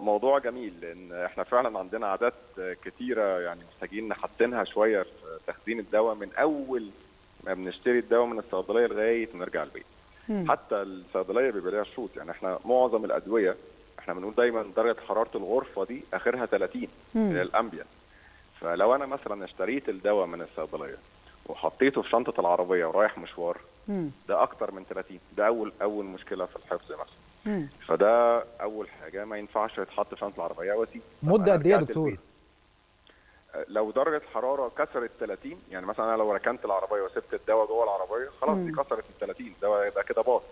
موضوع جميل لان احنا فعلا عندنا عادات كتيره يعني محتاجين نحسنها شويه في تخزين الدواء من اول ما بنشتري الدواء من الصيدليه لغايه ما نرجع البيت. مم. حتى الصيدليه بيبقى ليها شروط يعني احنا معظم الادويه احنا بنقول دايما درجه حراره الغرفه دي اخرها 30 مم. اللي هي الامبيانت. فلو انا مثلا اشتريت الدواء من الصيدليه وحطيته في شنطه العربيه ورايح مشوار مم. ده اكتر من 30 ده اول اول مشكله في الحفظ نفسه. مم. فده اول حاجه ما ينفعش يتحط في شنطه العربيه واسيب مده قد ايه يا رجعت دكتور؟ البيت. لو درجه الحراره كسرت 30 يعني مثلا انا لو ركنت العربيه وسبت الدواء جوه العربيه خلاص دي مم. كسرت ال 30 الدواء ده كده باظ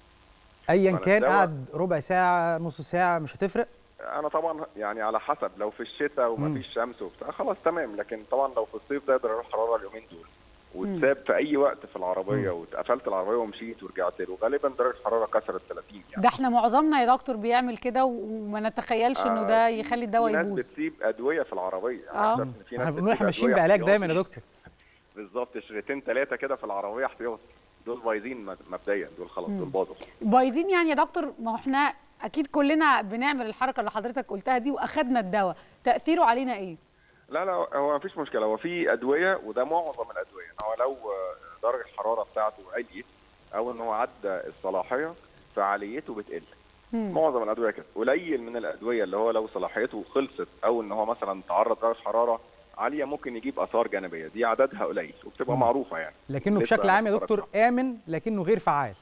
ايا فأنا كان الدواء- قعد ربع ساعه نص ساعه مش هتفرق انا طبعا يعني على حسب لو في الشتاء مم. ومفيش شمس وبتاع خلاص تمام لكن طبعا لو في الصيف ده درجه الحراره اليومين دول واتساب في اي وقت في العربيه مم. واتقفلت العربيه ومشيت ورجعت له غالبا درجه الحراره كسرت 30 يعني ده احنا معظمنا يا دكتور بيعمل كده و- وما نتخيلش انه آه، ده في- يخلي الدواء في ناس يبوظ بتسيب ادويه في العربيه يعني آه. أكتر من في ناس احنا بنقول احنا بتسيب ماشيين أدوية بعلاج دايما يا احتياطي. دكتور بالظبط شريطين ثلاثه كده في العربيه احتياطي دول بايظين مب- مبدئيا دول خلاص مم. دول باظوا بايظين يعني يا دكتور ما هو احنا اكيد كلنا بنعمل الحركه اللي حضرتك قلتها دي واخدنا الدواء تاثيره علينا ايه لا لا هو مفيش مشكله هو في ادويه وده معظم الادويه ان هو لو آه، درجه الحراره بتاعته عليت او ان هو عدى الصلاحيه فعاليته بتقل مم. معظم الادويه كده قليل من الادويه اللي هو لو صلاحيته خلصت او ان هو مثلا تعرض درجه حراره عاليه ممكن يجيب اثار جانبيه دي عددها قليل وبتبقى مم. معروفه يعني لكنه لسه بشكل عام يا هنتفرج دكتور امن لكنه غير فعال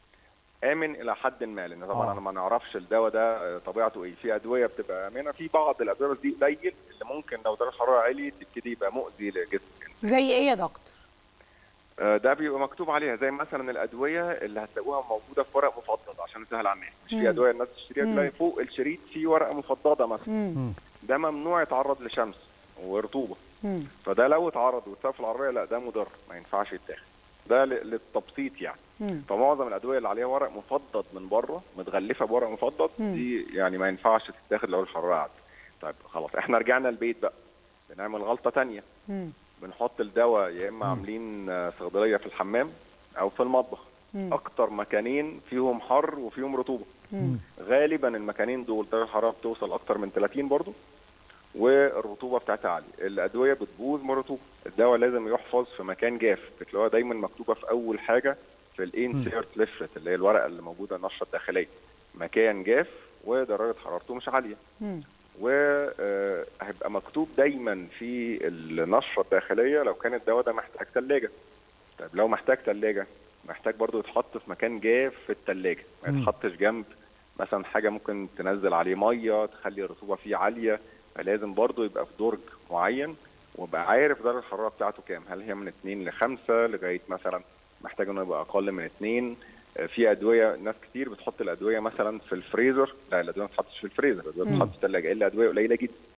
امن الى حد ما لان طبعا آه. انا ما نعرفش الدواء ده آه، طبيعته ايه في ادويه بتبقى امنه في بعض الادويه بس دي قليل اللي ممكن لو درجه الحراره عليت تبتدي يبقى مؤذي للجسم زي ايه يا دكتور آه، ده بيبقى مكتوب عليها زي مثلا الادويه اللي هتلاقوها موجوده في ورق مفضد عشان سهل على الناس مش مم. في ادويه الناس تشتريها مم. تلاقي فوق الشريط في ورقه مفضده مثلا مم. مم. ده ممنوع يتعرض لشمس ورطوبه مم. فده لو اتعرض واتساب في العربيه لا ده مضر ما ينفعش يتاخد ده ل- للتبسيط يعني مم. فمعظم الادويه اللي عليها ورق مفضد من بره متغلفه بورق مفضد مم. دي يعني ما ينفعش تتاخد لو الحراره عدت طيب خلاص احنا رجعنا البيت بقى بنعمل غلطه تانية مم. بنحط الدواء يا اما مم. عاملين آه، صيدليه في الحمام او في المطبخ مم. اكتر مكانين فيهم حر وفيهم رطوبه مم. غالبا المكانين دول درجه الحراره بتوصل اكتر من 30 برضو والرطوبه بتاعتها عاليه الادويه بتبوظ من الرطوبه الدواء لازم يحفظ في مكان جاف بتلاقوها دايما مكتوبه في اول حاجه في الانسيرت ليفلت اللي هي الورقه اللي موجوده النشره الداخليه مكان جاف ودرجه حرارته مش عاليه مم. وهيبقى مكتوب دايما في النشره الداخليه لو كان الدواء ده محتاج ثلاجه طيب لو محتاج ثلاجه محتاج برضو يتحط في مكان جاف في الثلاجه ما مم. يتحطش جنب مثلا حاجه ممكن تنزل عليه ميه تخلي الرطوبه فيه عاليه فلازم برضو يبقى في درج معين وابقى عارف درجه الحراره بتاعته كام هل هي من 2 ل 5 لغايه مثلا محتاج انه يبقى اقل من 2 في ادويه ناس كتير بتحط الادويه مثلا في الفريزر لا الادويه ما بتتحطش في الفريزر الادويه مم. بتتحط في الثلاجه الا ادويه قليله جدا